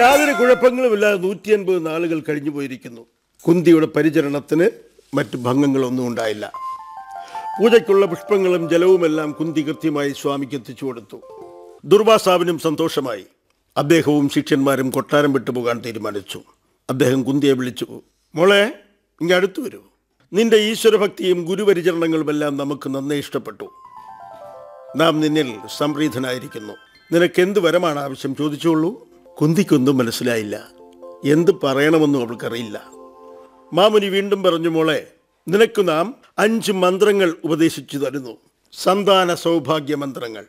യാതൊരു കുഴപ്പങ്ങളുമില്ലാതെ നൂറ്റി അൻപത് നാളുകൾ കഴിഞ്ഞു പോയിരിക്കുന്നു കുന്തിയുടെ പരിചരണത്തിന് മറ്റു ഭംഗങ്ങളൊന്നും ഉണ്ടായില്ല പൂജയ്ക്കുള്ള പുഷ്പങ്ങളും ജലവുമെല്ലാം കുന്തി കൃത്യമായി സ്വാമിക്ക് എത്തിച്ചു കൊടുത്തു ദുർവാസാവിനും സന്തോഷമായി അദ്ദേഹവും ശിഷ്യന്മാരും കൊട്ടാരം വിട്ടുപോകാൻ തീരുമാനിച്ചു അദ്ദേഹം കുന്തിയെ വിളിച്ചു മോളെ ഇങ്ങ് അടുത്തു വരൂ നിന്റെ ഈശ്വരഭക്തിയും ഗുരുപരിചരണങ്ങളുമെല്ലാം നമുക്ക് നന്നേ ഇഷ്ടപ്പെട്ടു നാം നിന്നിൽ സംപ്രീതനായിരിക്കുന്നു നിനക്ക് എന്ത് വരമാണ് ആവശ്യം ചോദിച്ചോളൂ കുന്തിക്കൊന്നും മനസ്സിലായില്ല എന്ത് പറയണമെന്നും അവൾക്കറിയില്ല മാമുനി വീണ്ടും പറഞ്ഞു മോളെ നിനക്ക് നാം അഞ്ച് മന്ത്രങ്ങൾ ഉപദേശിച്ചു തരുന്നു സന്താന സൗഭാഗ്യ മന്ത്രങ്ങൾ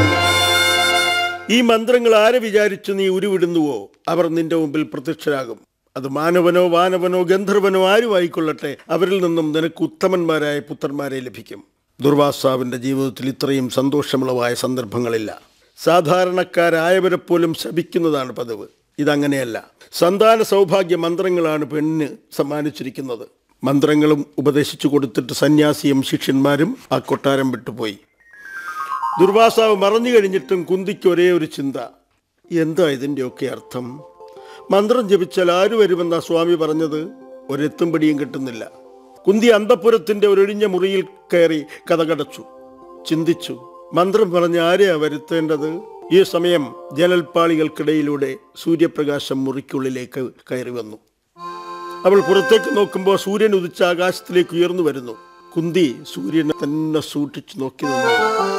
ഈ മന്ത്രങ്ങൾ ആരെ വിചാരിച്ച് നീ ഉരുവിടുന്നുവോ അവർ നിന്റെ മുമ്പിൽ പ്രത്യക്ഷരാകും അത് മാനവനോ വാനവനോ ഗന്ധർവനോ ആരും ആയിക്കൊള്ളട്ടെ അവരിൽ നിന്നും നിനക്ക് ഉത്തമന്മാരായ പുത്രന്മാരെ ലഭിക്കും ദുർവാസാവിന്റെ ജീവിതത്തിൽ ഇത്രയും സന്തോഷമുള്ളവായ സന്ദർഭങ്ങളില്ല സാധാരണക്കാരായവരെ പോലും ശപിക്കുന്നതാണ് പതിവ് ഇതങ്ങനെയല്ല സന്താന സൗഭാഗ്യ മന്ത്രങ്ങളാണ് പെണ്ണിന് സമ്മാനിച്ചിരിക്കുന്നത് മന്ത്രങ്ങളും ഉപദേശിച്ചു കൊടുത്തിട്ട് സന്യാസിയും ശിഷ്യന്മാരും ആ കൊട്ടാരം വിട്ടുപോയി ദുർവാസാവ് മറഞ്ഞു കഴിഞ്ഞിട്ടും കുന്തിക്ക് ഒരേ ഒരു ചിന്ത എന്താ ഇതിൻ്റെയൊക്കെ അർത്ഥം മന്ത്രം ജപിച്ചാൽ ആര് വരുമെന്നാ സ്വാമി പറഞ്ഞത് ഒരെത്തും പിടിയും കിട്ടുന്നില്ല കുന്തി അന്തപുരത്തിന്റെ ഒരൊഴിഞ്ഞ മുറിയിൽ കയറി കഥകടച്ചു ചിന്തിച്ചു മന്ത്രം പറഞ്ഞ് ആരെയാ വരുത്തേണ്ടത് ഈ സമയം ജനൽപ്പാളികൾക്കിടയിലൂടെ സൂര്യപ്രകാശം മുറിക്കുള്ളിലേക്ക് കയറി വന്നു അവൾ പുറത്തേക്ക് നോക്കുമ്പോൾ സൂര്യൻ ഉദിച്ച ആകാശത്തിലേക്ക് ഉയർന്നു വരുന്നു കുന്തി സൂര്യനെ തന്നെ സൂക്ഷിച്ചു നോക്കി നിന്നു